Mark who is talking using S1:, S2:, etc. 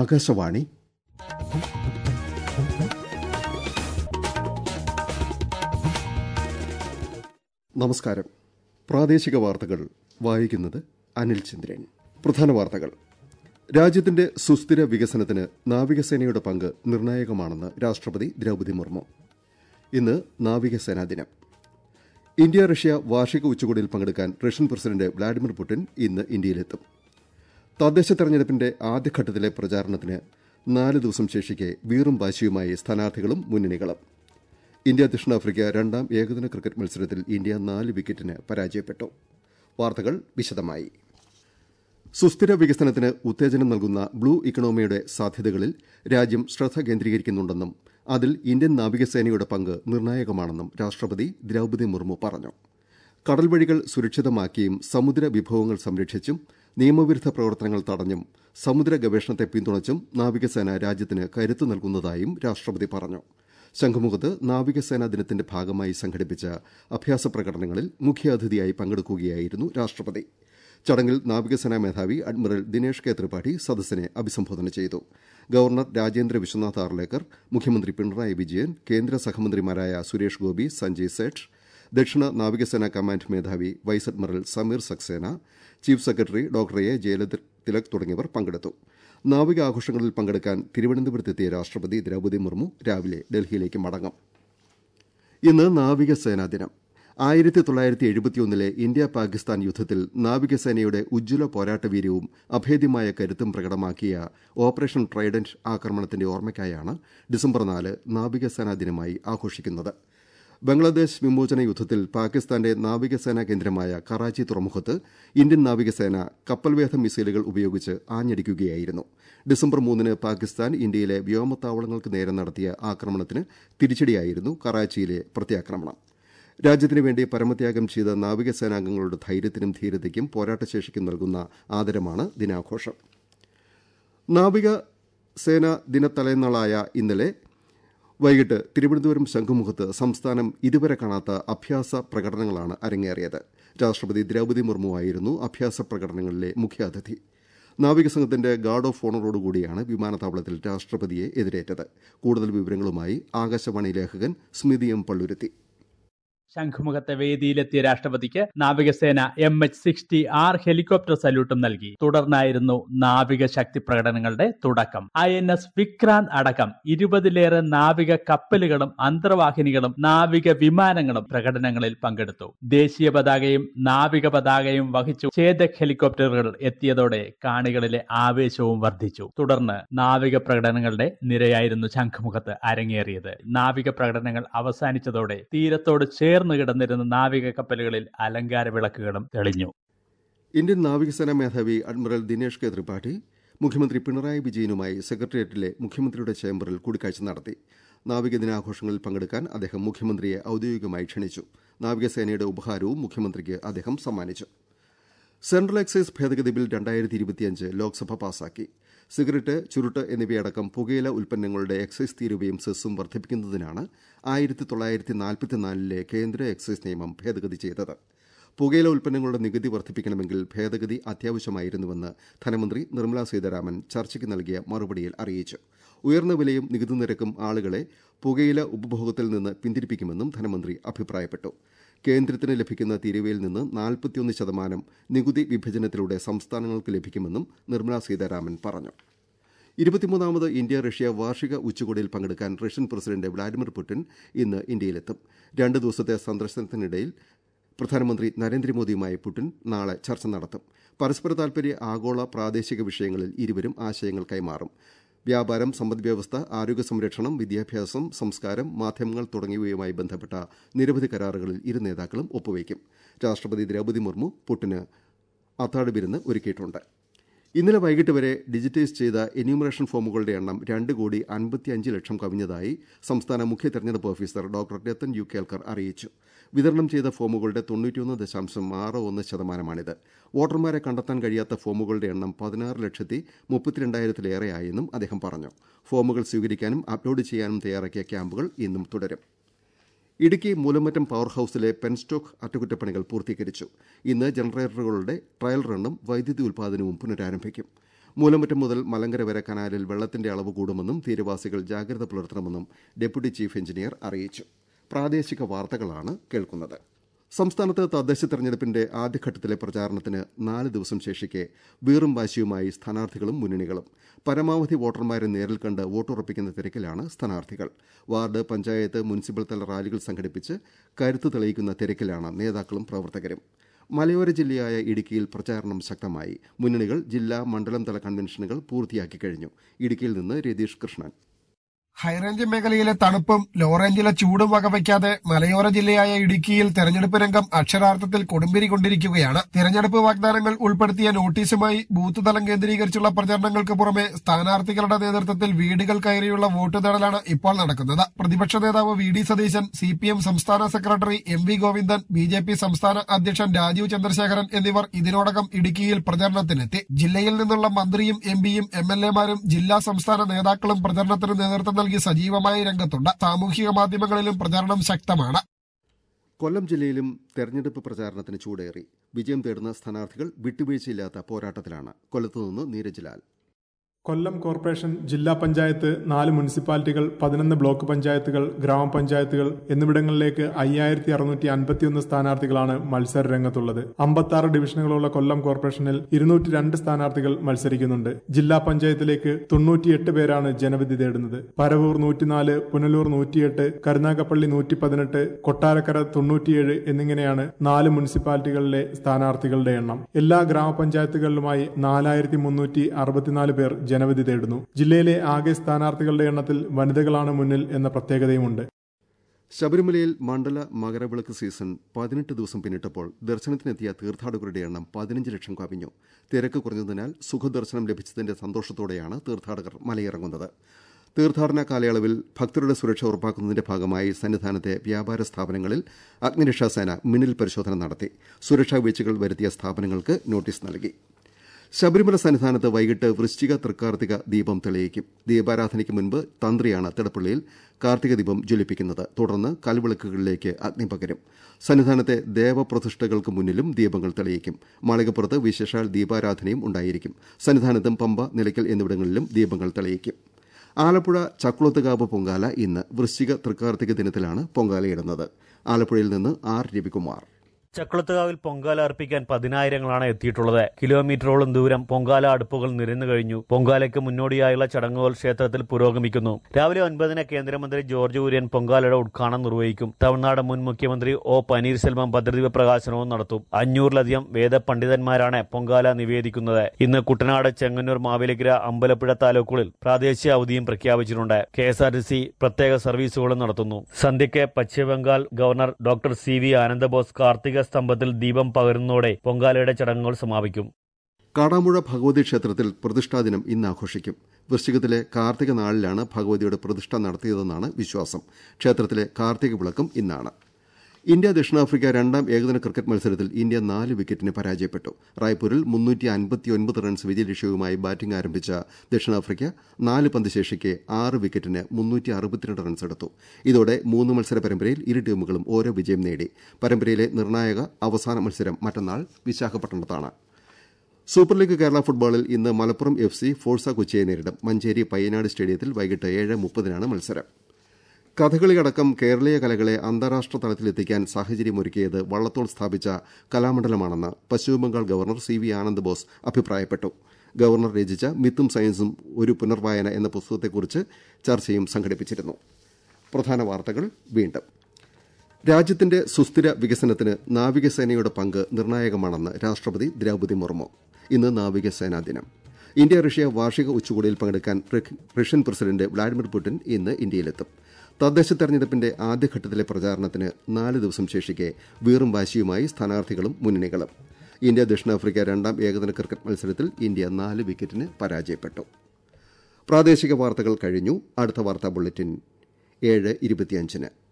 S1: ആകാശവാണി നമസ്കാരം പ്രാദേശിക വാർത്തകൾ വായിക്കുന്നത് അനിൽ ചന്ദ്രൻ പ്രധാന വാർത്തകൾ രാജ്യത്തിന്റെ സുസ്ഥിര വികസനത്തിന് നാവികസേനയുടെ പങ്ക് നിർണായകമാണെന്ന് രാഷ്ട്രപതി ദ്രൌപതി മുർമു ഇന്ന് നാവികസേനാ ദിനം ഇന്ത്യ റഷ്യ വാർഷിക ഉച്ചകോടിയിൽ പങ്കെടുക്കാൻ റഷ്യൻ പ്രസിഡന്റ് വ്ളാഡിമിർ പുടിൻ ഇന്ന് ഇന്ത്യയിലെത്തും തദ്ദേശ തെരഞ്ഞെടുപ്പിന്റെ ആദ്യഘട്ടത്തിലെ പ്രചാരണത്തിന് നാല് ദിവസം ശേഷിക്കെ വീറും വാശിയുമായി സ്ഥാനാർത്ഥികളും മുന്നണികളും ഇന്ത്യ ദക്ഷിണാഫ്രിക്ക രണ്ടാം ഏകദിന ക്രിക്കറ്റ് മത്സരത്തിൽ ഇന്ത്യ നാല് വിക്കറ്റിന് പരാജയപ്പെട്ടു വാർത്തകൾ വിശദമായി സുസ്ഥിര വികസനത്തിന് ഉത്തേജനം നൽകുന്ന ബ്ലൂ ഇക്കണോമിയുടെ സാധ്യതകളിൽ രാജ്യം ശ്രദ്ധ കേന്ദ്രീകരിക്കുന്നുണ്ടെന്നും അതിൽ ഇന്ത്യൻ നാവികസേനയുടെ പങ്ക് നിർണായകമാണെന്നും രാഷ്ട്രപതി ദ്രൌപതി മുർമു പറഞ്ഞു കടൽ വഴികൾ സുരക്ഷിതമാക്കിയും സമുദ്ര വിഭവങ്ങൾ സംരക്ഷിച്ചും നിയമവിരുദ്ധ പ്രവർത്തനങ്ങൾ തടഞ്ഞും സമുദ്ര ഗവേഷണത്തെ പിന്തുണച്ചും നാവികസേന രാജ്യത്തിന് കരുത്തു നൽകുന്നതായും രാഷ്ട്രപതി പറഞ്ഞു ശംഖുമുഖത്ത് നാവികസേനാ ദിനത്തിന്റെ ഭാഗമായി സംഘടിപ്പിച്ച അഭ്യാസ പ്രകടനങ്ങളിൽ മുഖ്യാതിഥിയായി പങ്കെടുക്കുകയായിരുന്നു രാഷ്ട്രപതി ചടങ്ങിൽ നാവികസേനാ മേധാവി അഡ്മിറൽ ദിനേഷ് കെ ത്രിപാഠി സദസ്സിനെ അഭിസംബോധന ചെയ്തു ഗവർണർ രാജേന്ദ്ര വിശ്വനാഥ് ആർലേക്കർ മുഖ്യമന്ത്രി പിണറായി വിജയൻ കേന്ദ്ര സഹമന്ത്രിമാരായ സുരേഷ് ഗോപി സഞ്ജയ് സേഠ് ദക്ഷിണ നാവികസേനാ കമാൻഡ് മേധാവി vice admiral Sameer Saxena chief secretary doctor A Jayalalitha Thilak തുടങ്ങിയവർ പങ്കെടുത്തു നാവിക ആഘോഷങ്ങളിൽ പങ്കെടുക്കാൻ തിരുവനന്തപുരത്തെത്തിയ രാഷ്ട്രപതി ദ്രൌപതി മുർമു രാവിലെ ഡൽഹിയിലേക്ക് മടങ്ങും ഇന്ന് നാവികസേനാ ദിനം ആയിരത്തി തൊള്ളായിരത്തി എഴുപത്തിയൊന്നിലെ ഇന്ത്യ പാകിസ്ഥാൻ യുദ്ധത്തിൽ നാവികസേനയുടെ ഉജ്ജ്വല പോരാട്ടവീര്യവും അഭേദ്യമായ കരുത്തും പ്രകടമാക്കിയ ഓപ്പറേഷൻ ട്രൈഡന്റ് ആക്രമണത്തിന്റെ ഓർമ്മയ്ക്കായാണ് ഡിസംബർ നാല് നാവികസേനാ ദിനമായി ആഘോഷിക്കുന്നത് ബംഗ്ലാദേശ് വിമോചന യുദ്ധത്തിൽ പാകിസ്ഥാന്റെ നാവികസേനാ കേന്ദ്രമായ കറാച്ചി തുറമുഖത്ത് ഇന്ത്യൻ നാവികസേന കപ്പൽവേധ മിസൈലുകൾ ഉപയോഗിച്ച് ആഞ്ഞടിക്കുകയായിരുന്നു ഡിസംബർ മൂന്നിന് പാകിസ്ഥാൻ ഇന്ത്യയിലെ വ്യോമത്താവളങ്ങൾക്ക് നേരെ നടത്തിയ ആക്രമണത്തിന് തിരിച്ചടിയായിരുന്നു കറാച്ചിയിലെ പ്രത്യാക്രമണം രാജ്യത്തിനു വേണ്ടി പരമത്യാഗം ചെയ്ത നാവികസേനാംഗങ്ങളുടെ ധൈര്യത്തിനും ധീരതയ്ക്കും പോരാട്ടശേഷിക്കും നൽകുന്ന ആദരമാണ് ദിനാഘോഷം നാവിക സേനാ ദിനത്തലേന്നാളായ ഇന്നലെ വൈകിട്ട് തിരുവനന്തപുരം ശംഖുമുഖത്ത് സംസ്ഥാനം ഇതുവരെ കാണാത്ത അഭ്യാസ പ്രകടനങ്ങളാണ് അരങ്ങേറിയത് രാഷ്ട്രപതി ദ്രൌപതി മുർമുവായിരുന്നു അഭ്യാസ പ്രകടനങ്ങളിലെ മുഖ്യാതിഥി നാവികസംഘത്തിന്റെ ഗാർഡ് ഓഫ് ഓണറോടുകൂടിയാണ് വിമാനത്താവളത്തിൽ രാഷ്ട്രപതിയെ എതിരേറ്റത് കൂടുതൽ വിവരങ്ങളുമായി ആകാശവാണി ലേഖകൻ സ്മിതി എം പള്ളുരുത്തി
S2: ശംഖുമുഖത്തെ വേദിയിലെത്തിയ രാഷ്ട്രപതിക്ക് നാവികസേന M H sixty R helicopter സല്യൂട്ടും നൽകി തുടർന്നായിരുന്നു നാവിക ശക്തി പ്രകടനങ്ങളുടെ തുടക്കം ഐ എൻ എസ് വിക്രാന്ത് അടക്കം ഇരുപതിലേറെ നാവിക കപ്പലുകളും അന്തർവാഹിനികളും നാവിക വിമാനങ്ങളും പ്രകടനങ്ങളിൽ പങ്കെടുത്തു ദേശീയ പതാകയും നാവിക പതാകയും വഹിച്ചു ചേതക് ഹെലികോപ്റ്ററുകൾ എത്തിയതോടെ കാണികളിലെ ആവേശവും വർദ്ധിച്ചു തുടർന്ന് നാവിക പ്രകടനങ്ങളുടെ നിരയായിരുന്നു ശംഖുമുഖത്ത് അരങ്ങേറിയത് നാവിക പ്രകടനങ്ങൾ അവസാനിച്ചതോടെ തീരത്തോട് ചേർന്ന് കിടന്നിരുന്ന നാവിക കപ്പലുകളിൽ അലങ്കാര വിളക്കുകളും തെളിഞ്ഞു
S1: ഇന്ത്യൻ നാവികസേനാ മേധാവി അഡ്മിറൽ ദിനേഷ് കെ ത്രിപാഠി മുഖ്യമന്ത്രി പിണറായി വിജയനുമായി സെക്രട്ടേറിയറ്റിലെ മുഖ്യമന്ത്രിയുടെ ചേംബറിൽ കൂടിക്കാഴ്ച നടത്തി നാവിക ദിനാഘോഷങ്ങളിൽ പങ്കെടുക്കാൻ അദ്ദേഹം മുഖ്യമന്ത്രിയെ ഔദ്യോഗികമായി ക്ഷണിച്ചു നാവികസേനയുടെ ഉപഹാരവും മുഖ്യമന്ത്രിക്ക് അദ്ദേഹം സമ്മാനിച്ചു സെൻട്രൽ എക്സൈസ് ഭേദഗതി ബിൽ രണ്ടായിരത്തി ഇരുപത്തിയഞ്ച് ലോക്സഭ പാസാക്കി സിഗരറ്റ് ചുരുട്ട് എന്നിവയടക്കം പുകയില ഉൽപ്പന്നങ്ങളുടെ എക്സൈസ് തീരുവയും സെസ്സും വർദ്ധിപ്പിക്കുന്നതിനാണ് ആയിരത്തി തൊള്ളായിരത്തി നാൽപ്പത്തിനാലിലെ കേന്ദ്ര എക്സൈസ് നിയമം ഭേദഗതി ചെയ്തത് പുകയില ഉൽപ്പന്നങ്ങളുടെ നികുതി വർദ്ധിപ്പിക്കണമെങ്കിൽ ഭേദഗതി അത്യാവശ്യമായിരുന്നുവെന്ന് ധനമന്ത്രി നിർമ്മലാ സീതാരാമൻ ചർച്ചയ്ക്ക് നൽകിയ മറുപടിയിൽ അറിയിച്ചു ഉയർന്ന വിലയും നികുതി നിരക്കും ആളുകളെ പുകയില ഉപഭോഗത്തിൽ നിന്ന് പിന്തിരിപ്പിക്കുമെന്നും ധനമന്ത്രി അഭിപ്രായപ്പെട്ടു കേന്ദ്രത്തിന് ലഭിക്കുന്ന തീരുവയിൽ നിന്ന് നാൽപ്പത്തിയൊന്ന് ശതമാനം നികുതി വിഭജനത്തിലൂടെ സംസ്ഥാനങ്ങൾക്ക് ലഭിക്കുമെന്നും നിർമ്മലാ സീതാരാമൻ പറഞ്ഞു ഇരുപത്തിമൂന്നാമത് ഇന്ത്യ റഷ്യ വാർഷിക ഉച്ചകോടിയിൽ പങ്കെടുക്കാൻ റഷ്യൻ പ്രസിഡന്റ് വ്ളാഡിമിർ പുടിൻ ഇന്ന് ഇന്ത്യയിലെത്തും രണ്ട് ദിവസത്തെ സന്ദർശനത്തിനിടയിൽ പ്രധാനമന്ത്രി നരേന്ദ്രമോദിയുമായി പുടിൻ നാളെ ചർച്ച നടത്തും പരസ്പര താൽപര്യ ആഗോള പ്രാദേശിക വിഷയങ്ങളിൽ ഇരുവരും ആശയങ്ങൾ കൈമാറും വ്യാപാരം സമ്പദ്വ്യവസ്ഥ ആരോഗ്യ സംരക്ഷണം വിദ്യാഭ്യാസം സംസ്കാരം മാധ്യമങ്ങൾ തുടങ്ങിയവയുമായി ബന്ധപ്പെട്ട നിരവധി കരാറുകളിൽ ഇരു നേതാക്കളും ഒപ്പുവയ്ക്കും രാഷ്ട്രപതി ദ്രൌപതി മുർമു പുട്ടിന് അത്താഴ വിരുന്ന് ഒരുക്കിയിട്ടുണ്ട് ഇന്നലെ വൈകിട്ട് വരെ ഡിജിറ്റൈസ് ചെയ്ത എന്യൂമറേഷൻ ഫോമുകളുടെ എണ്ണം രണ്ട് കോടി അൻപത്തിയഞ്ച് ലക്ഷം കവിഞ്ഞതായി സംസ്ഥാന മുഖ്യ തെരഞ്ഞെടുപ്പ് officer doctor Rathan U Kelkar അറിയിച്ചു വിതരണം ചെയ്ത ഫോമുകളുടെ തൊണ്ണൂറ്റിയൊന്ന് ദശാംശം ആറ് ഒന്ന് ശതമാനമാണിത് വോട്ടർമാരെ കണ്ടെത്താൻ കഴിയാത്ത ഫോമുകളുടെ എണ്ണം പതിനാറ് ലക്ഷത്തി മുപ്പത്തിരണ്ടായിരത്തിലേറെയായെന്നും അദ്ദേഹം പറഞ്ഞു ഫോമുകൾ സ്വീകരിക്കാനും അപ്ലോഡ് ചെയ്യാനും തയ്യാറാക്കിയ ക്യാമ്പുകൾ ഇന്നും തുടരും ഇടുക്കി മൂലമറ്റം പവർ ഹൌസിലെ പെൻസ്റ്റോക്ക് അറ്റകുറ്റപ്പണികൾ പൂർത്തീകരിച്ചു ഇന്ന് ജനറേറ്ററുകളുടെ ട്രയൽ റണ്ണും വൈദ്യുതി ഉൽപാദനവും പുനരാരംഭിക്കും മൂലമറ്റം മുതൽ മലങ്കര വരെ കനാലിൽ വെള്ളത്തിന്റെ അളവ് കൂടുമെന്നും തീരവാസികൾ ജാഗ്രത പുലർത്തണമെന്നും ഡെപ്യൂട്ടി ചീഫ് എഞ്ചിനീയർ അറിയിച്ചു പ്രാദേശിക വാർത്തകളാണ് കേൾക്കുന്നത് സംസ്ഥാനത്ത് തദ്ദേശ തെരഞ്ഞെടുപ്പിന്റെ ആദ്യഘട്ടത്തിലെ പ്രചാരണത്തിന് നാല് ദിവസം ശേഷിക്കെ വീറും വാശിയുമായി സ്ഥാനാർത്ഥികളും മുന്നണികളും പരമാവധി വോട്ടർമാരെ നേരിൽ കണ്ട് വോട്ടുറപ്പിക്കുന്ന തിരക്കിലാണ് സ്ഥാനാർത്ഥികൾ വാർഡ് പഞ്ചായത്ത് മുനിസിപ്പൽ തല റാലികൾ സംഘടിപ്പിച്ച് കരുത്ത് തെളിയിക്കുന്ന തിരക്കിലാണ് നേതാക്കളും പ്രവർത്തകരും മലയോര ജില്ലയായ ഇടുക്കിയിൽ പ്രചാരണം ശക്തമായി മുന്നണികൾ ജില്ലാ മണ്ഡലം തല കൺവെൻഷനുകൾ പൂർത്തിയാക്കി കഴിഞ്ഞു ഇടുക്കിയിൽ നിന്ന് രതീഷ് കൃഷ്ണൻ
S3: ഹൈറേഞ്ച് മേഖലയിലെ തണുപ്പും ലോ റേഞ്ചിലെ ചൂടും വകവയ്ക്കാതെ മലയോര ജില്ലയായ ഇടുക്കിയിൽ തെരഞ്ഞെടുപ്പ് രംഗം അക്ഷരാർത്ഥത്തിൽ കൊടുമ്പിരി കൊണ്ടിരിക്കുകയാണ് തെരഞ്ഞെടുപ്പ് വാഗ്ദാനങ്ങൾ ഉൾപ്പെടുത്തിയ നോട്ടീസുമായി ബൂത്ത് തലം കേന്ദ്രീകരിച്ചുള്ള പ്രചരണങ്ങൾക്ക് പുറമെ സ്ഥാനാർത്ഥികളുടെ നേതൃത്വത്തിൽ വീടുകൾ കയറിയുള്ള വോട്ട് തേടലാണ് ഇപ്പോൾ നടക്കുന്നത് പ്രതിപക്ഷ നേതാവ് V D Satheesan C P M സംസ്ഥാന secretary M V Govindan B J P സംസ്ഥാന അധ്യക്ഷൻ രാജീവ് ചന്ദ്രശേഖരൻ എന്നിവർ ഇതിനോടകം ഇടുക്കിയിൽ പ്രചരണത്തിനെത്തി ജില്ലയിൽ നിന്നുള്ള മന്ത്രിയും എം പിയും എം എൽ എമാരും ജില്ലാ സംസ്ഥാന നേതാക്കളും പ്രചരണത്തിന് നേതൃത്വം നൽകി സജീവമായി രംഗത്തുണ്ട് സാമൂഹിക മാധ്യമങ്ങളിലും പ്രചാരണം ശക്തമാണ്
S1: കൊല്ലം ജില്ലയിലും തെരഞ്ഞെടുപ്പ് പ്രചാരണത്തിന് ചൂടേറി വിജയം തേടുന്ന സ്ഥാനാർത്ഥികൾ വിട്ടുവീഴ്ചയില്ലാത്ത പോരാട്ടത്തിലാണ് കൊല്ലത്തുനിന്ന് നീരജ് ലാൽ
S4: കൊല്ലം കോർപ്പറേഷൻ ജില്ലാ പഞ്ചായത്ത് നാല് മുനിസിപ്പാലിറ്റികൾ പതിനൊന്ന് ബ്ലോക്ക് പഞ്ചായത്തുകൾ ഗ്രാമപഞ്ചായത്തുകൾ എന്നിവിടങ്ങളിലേക്ക് അയ്യായിരത്തി അറുന്നൂറ്റി അൻപത്തിയൊന്ന് സ്ഥാനാർത്ഥികളാണ് മത്സര രംഗത്തുള്ളത് അമ്പത്തി ഡിവിഷനുകളുള്ള കൊല്ലം കോർപ്പറേഷനിൽ ഇരുന്നൂറ്റി രണ്ട് സ്ഥാനാർത്ഥികൾ മത്സരിക്കുന്നുണ്ട് ജില്ലാ പഞ്ചായത്തിലേക്ക് തൊണ്ണൂറ്റിയെട്ട് പേരാണ് ജനവിധി തേടുന്നത് പരവൂർ നൂറ്റിനാല് പുനലൂർ നൂറ്റിയെട്ട് കരുനാഗപ്പള്ളി നൂറ്റി പതിനെട്ട് കൊട്ടാരക്കര തൊണ്ണൂറ്റിയേഴ് എന്നിങ്ങനെയാണ് നാല് മുനിസിപ്പാലിറ്റികളിലെ സ്ഥാനാർത്ഥികളുടെ എണ്ണം എല്ലാ ഗ്രാമപഞ്ചായത്തുകളിലുമായി നാലായിരത്തി മുന്നൂറ്റി അറുപത്തിനാല് പേർ ജനവിധി തേടുന്നു ജില്ലയിലെ ആകെ സ്ഥാനാർത്ഥികളുടെ എണ്ണത്തിൽ വനിതകളാണ് മുന്നിൽ എന്ന പ്രത്യേകതയുമുണ്ട്
S1: ശബരിമലയിൽ മണ്ഡല മകരവിളക്ക് സീസൺ പതിനെട്ട് ദിവസം പിന്നിട്ടപ്പോൾ ദർശനത്തിനെത്തിയ തീർത്ഥാടകരുടെ എണ്ണം പതിനഞ്ച് ലക്ഷം കവിഞ്ഞു തിരക്ക് കുറഞ്ഞതിനാൽ സുഖദർശനം ലഭിച്ചതിന്റെ സന്തോഷത്തോടെയാണ് തീർത്ഥാടകർ മലയിറങ്ങുന്നത് തീർത്ഥാടന കാലയളവിൽ ഭക്തരുടെ സുരക്ഷ ഉറപ്പാക്കുന്നതിന്റെ ഭാഗമായി സന്നിധാനത്തെ വ്യാപാര സ്ഥാപനങ്ങളിൽ അഗ്നിരക്ഷാസേന മിന്നൽ പരിശോധന നടത്തി സുരക്ഷാ വീഴ്ചകൾ വരുത്തിയ സ്ഥാപനങ്ങൾക്ക് നോട്ടീസ് നൽകി ശബരിമല സന്നിധാനത്ത് വൈകിട്ട് വൃശ്ചിക തൃക്കാർത്തിക ദീപം തെളിയിക്കും ദീപാരാധനയ്ക്ക് മുൻപ് തന്ത്രിയാണ് തിടപ്പള്ളിയിൽ കാർത്തിക ദീപം ജ്വലിപ്പിക്കുന്നത് തുടർന്ന് കൽവിളക്കുകളിലേക്ക് അഗ്നി പകരും സന്നിധാനത്തെ ദേവപ്രതിഷ്ഠകൾക്ക് മുന്നിലും ദീപങ്ങൾ തെളിയിക്കും മാളികപ്പുറത്ത് വിശേഷാൽ ദീപാരാധനയും ഉണ്ടായിരിക്കും സന്നിധാനത്തും പമ്പ നിലയ്ക്കൽ എന്നിവിടങ്ങളിലും ദീപങ്ങൾ തെളിയിക്കും ആലപ്പുഴ ചക്കുളത്തുകാവ് പൊങ്കാല ഇന്ന് വൃശ്ചിക തൃക്കാർത്തിക ദിനത്തിലാണ് പൊങ്കാലയിടുന്നത് ആലപ്പുഴയിൽ നിന്ന് ആർ രവികുമാർ
S5: ചക്കുളത്തുകാവിൽ പൊങ്കാല അർപ്പിക്കാൻ പതിനായിരങ്ങളാണ് എത്തിയിട്ടുള്ളത് കിലോമീറ്ററോളം ദൂരം പൊങ്കാല അടുപ്പുകൾ നിരന്നു കഴിഞ്ഞു പൊങ്കാലയ്ക്ക് മുന്നോടിയായുള്ള ചടങ്ങുകൾ ക്ഷേത്രത്തിൽ പുരോഗമിക്കുന്നു രാവിലെ ഒൻപതിന് കേന്ദ്രമന്ത്രി ജോർജ് കുര്യൻ പൊങ്കാലയുടെ ഉദ്ഘാടനം നിർവഹിക്കും തമിഴ്നാട് മുൻ മുഖ്യമന്ത്രി ഒ പനീർസെൽവം ഭദ്രദീപ പ്രകാശനവും നടത്തും അഞ്ഞൂറിലധികം വേദപണ്ഡിതന്മാരാണ് പൊങ്കാല നിവേദിക്കുന്നത് ഇന്ന് കുട്ടനാട് ചെങ്ങന്നൂർ മാവേലിക്കര അമ്പലപ്പുഴ താലൂക്കുകളിൽ പ്രാദേശിക അവധിയും പ്രഖ്യാപിച്ചിട്ടുണ്ട് K S R T C പ്രത്യേക സർവീസുകളും നടത്തുന്നു സന്ധ്യയ്ക്ക് Paschimabangal governor doctor C V Anandabose കാർത്തിക സ്തംഭത്തിൽ ദീപം പകരുന്നതോടെ പൊങ്കാലയുടെ ചടങ്ങുകൾ സമാപിക്കും
S1: കാടാമ്പുഴ ഭഗവതി ക്ഷേത്രത്തിൽ പ്രതിഷ്ഠാദിനം ഇന്ന് ആഘോഷിക്കും വൃശ്ചികത്തിലെ കാർത്തിക നാളിലാണ് ഭഗവതിയുടെ പ്രതിഷ്ഠ നടത്തിയതെന്നാണ് വിശ്വാസം ക്ഷേത്രത്തിലെ കാർത്തിക വിളക്കും ഇന്നാണ് ഇന്ത്യ ദക്ഷിണാഫ്രിക്ക രണ്ടാം ഏകദിന ക്രിക്കറ്റ് മത്സരത്തിൽ ഇന്ത്യ നാല് വിക്കറ്റിന് പരാജയപ്പെട്ടു റായ്പൂരിൽ മുന്നൂറ്റി അൻപത്തിയൊൻപത് റൺസ് വിജയലക്ഷ്യവുമായി ബാറ്റിംഗ് ആരംഭിച്ച ദക്ഷിണാഫ്രിക്ക നാല് പന്ത് ശേഷിക്കെ ആറ് വിക്കറ്റിന് മുന്നൂറ്റി അറുപത്തിരണ്ട് റൺസ് എടുത്തു ഇതോടെ മൂന്ന് മത്സര പരമ്പരയിൽ ഇരു ടീമുകളും ഓരോ വിജയം നേടി പരമ്പരയിലെ നിർണായക അവസാന മത്സരം മറ്റന്നാൾ വിശാഖപട്ടണത്താണ് സൂപ്പർ ലീഗ് കേരള ഫുട്ബോളിൽ ഇന്ന് മലപ്പുറം എഫ് സി ഫോഴ്സ കൊച്ചിയെ നേരിടും മഞ്ചേരി പയ്യനാട് സ്റ്റേഡിയത്തിൽ വൈകിട്ട് ഏഴ് മുപ്പതിനാണ് മത്സരം കഥകളിയടക്കം കേരളീയ കലകളെ അന്താരാഷ്ട്ര തലത്തിലെത്തിക്കാൻ സാഹചര്യമൊരുക്കിയത് വള്ളത്തോൾ സ്ഥാപിച്ച കലാമണ്ഡലമാണെന്ന് Paschimabangal governor C V Anand Bose അഭിപ്രായപ്പെട്ടു ഗവർണർ രചിച്ച മിത്തും സയൻസും ഒരു പുനർവായന എന്ന പുസ്തകത്തെക്കുറിച്ച് ചർച്ചയും സംഘടിപ്പിച്ചിരുന്നു പ്രധാന വാർത്തകൾ വീണ്ടും രാജ്യത്തിന്റെ സുസ്ഥിര വികസനത്തിന് നാവികസേനയുടെ പങ്ക് നിർണായകമാണെന്ന് രാഷ്ട്രപതി ദ്രൌപതി മുർമു ഇന്ന് നാവികസേനാ ദിനം ഇന്ത്യ റഷ്യ വാർഷിക ഉച്ചകോടിയിൽ പങ്കെടുക്കാൻ റഷ്യൻ പ്രസിഡന്റ് വ്ളാഡിമിർ പുടിൻ ഇന്ന് ഇന്ത്യയിലെത്തും തദ്ദേശ തെരഞ്ഞെടുപ്പിന്റെ ആദ്യഘട്ടത്തിലെ പ്രചാരണത്തിന് നാല് ദിവസം ശേഷിക്കെ വീറും വാശിയുമായി സ്ഥാനാർത്ഥികളും മുന്നണികളും ഇന്ത്യ ദക്ഷിണാഫ്രിക്ക രണ്ടാം ഏകദിന ക്രിക്കറ്റ് മത്സരത്തിൽ ഇന്ത്യ നാല് വിക്കറ്റിന് പരാജയപ്പെട്ടു പ്രാദേശിക വാർത്തകൾ കഴിഞ്ഞു അടുത്ത വാർത്താ ബുള്ളറ്റിൻ ഏഴ് ഇരുപത്തിയഞ്ചിന്